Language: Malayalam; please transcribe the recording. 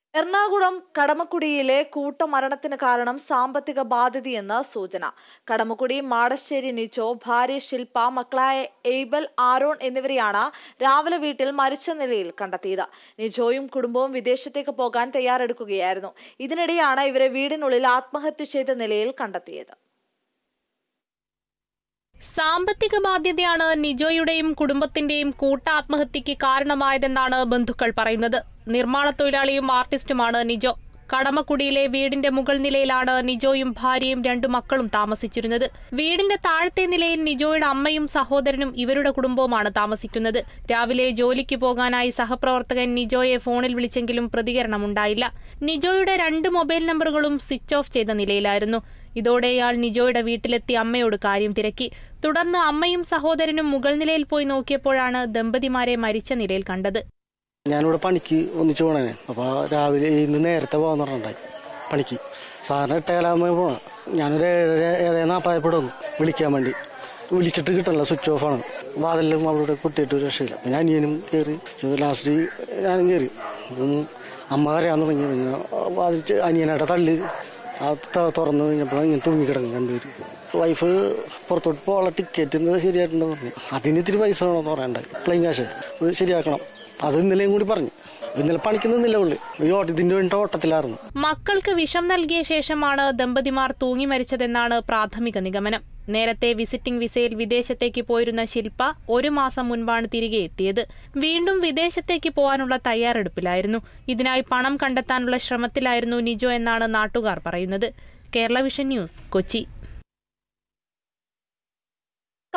എറണാകുളം കടമക്കുടിയിലെ കൂട്ടമരണത്തിന് കാരണം സാമ്പത്തിക ബാധ്യതയെന്ന് സൂചന കടമക്കുടി മാടശ്ശേരി നിച്ചോ ഭാര്യ ശില്പ മക്കളായ എയ്ബൽ ആരോൺ എന്നിവരെയാണ് രാവിലെ വീട്ടിൽ മരിച്ച നിലയിൽ കണ്ടെത്തിയത് നിജോയും കുടുംബവും വിദേശത്തേക്ക് പോകാൻ തയ്യാറെടുക്കുകയായിരുന്നു ഇതിനിടെയാണ് ഇവരെ വീടിനുള്ളിൽ ആത്മഹത്യ ചെയ്ത നിലയിൽ കണ്ടെത്തിയത് സാമ്പത്തിക ബാധ്യതയാണ് നിജോയുടെയും കുടുംബത്തിന്റെയും കൂട്ടാത്മഹത്യക്ക് കാരണമായതെന്നാണ് ബന്ധുക്കൾ പറയുന്നത് നിർമ്മാണ തൊഴിലാളിയും ആർട്ടിസ്റ്റുമാണ് നിജോ കടമക്കുടിയിലെ വീടിന്റെ മുകൾ നിലയിലാണ് നിജോയും ഭാര്യയും രണ്ടു മക്കളും താമസിച്ചിരുന്നത് വീടിന്റെ താഴത്തെ നിലയിൽ നിജോയുടെ അമ്മയും സഹോദരനും ഇവരുടെ കുടുംബവുമാണ് താമസിക്കുന്നത് രാവിലെ ജോലിക്ക് പോകാനായി സഹപ്രവർത്തകൻ നിജോയെ ഫോണിൽ വിളിച്ചെങ്കിലും പ്രതികരണമുണ്ടായില്ല നിജോയുടെ രണ്ട് മൊബൈൽ നമ്പറുകളും സ്വിച്ച് ഓഫ് ചെയ്ത നിലയിലായിരുന്നു ഇതോടെ ഇയാൾ നിജോയുടെ വീട്ടിലെത്തി അമ്മയോട് കാര്യം തിരക്കി തുടർന്ന് അമ്മയും സഹോദരനും മുകൾ നിലയിൽ പോയി നോക്കിയപ്പോഴാണ് ദമ്പതിമാരെ മരിച്ച നിലയിൽ കണ്ടത് ഞാനിവിടെ പണിക്ക് ഒന്നിച്ചു പോണേ അപ്പോൾ രാവിലെ ഇന്ന് നേരത്തെ പോകാന്ന് പറഞ്ഞിട്ടുണ്ടായി പണിക്ക് സാറിന് എട്ടേലാകുമ്പോൾ പോകണം ഞാനൊരു ഏഴര ഏഴര നാൽപ്പതായപ്പോൾ വന്നു വിളിക്കാൻ വേണ്ടി വിളിച്ചിട്ട് കിട്ടണില്ല സ്വിച്ച് ഓഫ് ആണ് വാതിലും അവളുടെ കുട്ടിയിട്ട് ഒരു രക്ഷയില്ല പിന്നെ അനിയനും കയറി ലാസ്റ്റ് ഞാനും കയറി അപ്പം അമ്മ കരയാൻ തുടങ്ങി പിന്നെ വാതിൽ ചെ- അനിയനായിട്ട് തള്ളി ആ ത- തുറന്നു കഴിഞ്ഞപ്പോൾ ഇങ്ങനെ തൂങ്ങിക്കിടക്കും രണ്ടുപേര് വൈഫ് പുറത്തോട്ട് പോകാനുള്ള ടിക്കറ്റ് ശരിയായിട്ടുണ്ടെന്ന് പറഞ്ഞു അതിന് ഇത്തിരി പൈസ വേണമെന്ന് പറയണ്ടായി പ്ലെയിൻ കാശ് അത് ശരിയാക്കണം അത് ഇന്നലെയും കൂടി പറഞ്ഞു ഇന്നലെ പണിക്ക് നിന്നില്ല പുള്ളി ഈ ഓട്ട ഇതിന്റെ വേണ്ട ഓട്ടത്തിലായിരുന്നു മക്കൾക്ക് വിഷം നൽകിയ ശേഷമാണ് ദമ്പതിമാർ തൂങ്ങി മരിച്ചതെന്നാണ് പ്രാഥമിക നിഗമനം നേരത്തെ വിസിറ്റിംഗ് വിസയിൽ വിദേശത്തേക്ക് പോയിരുന്ന ശില്പ ഒരു മാസം മുൻപാണ് തിരികെ എത്തിയത് വീണ്ടും വിദേശത്തേക്ക് പോകാനുള്ള തയ്യാറെടുപ്പിലായിരുന്നു ഇതിനായി പണം കണ്ടെത്താനുള്ള ശ്രമത്തിലായിരുന്നു നിജോ എന്നാണ് നാട്ടുകാർ പറയുന്നത് കേരള വിഷൻ ന്യൂസ് കൊച്ചി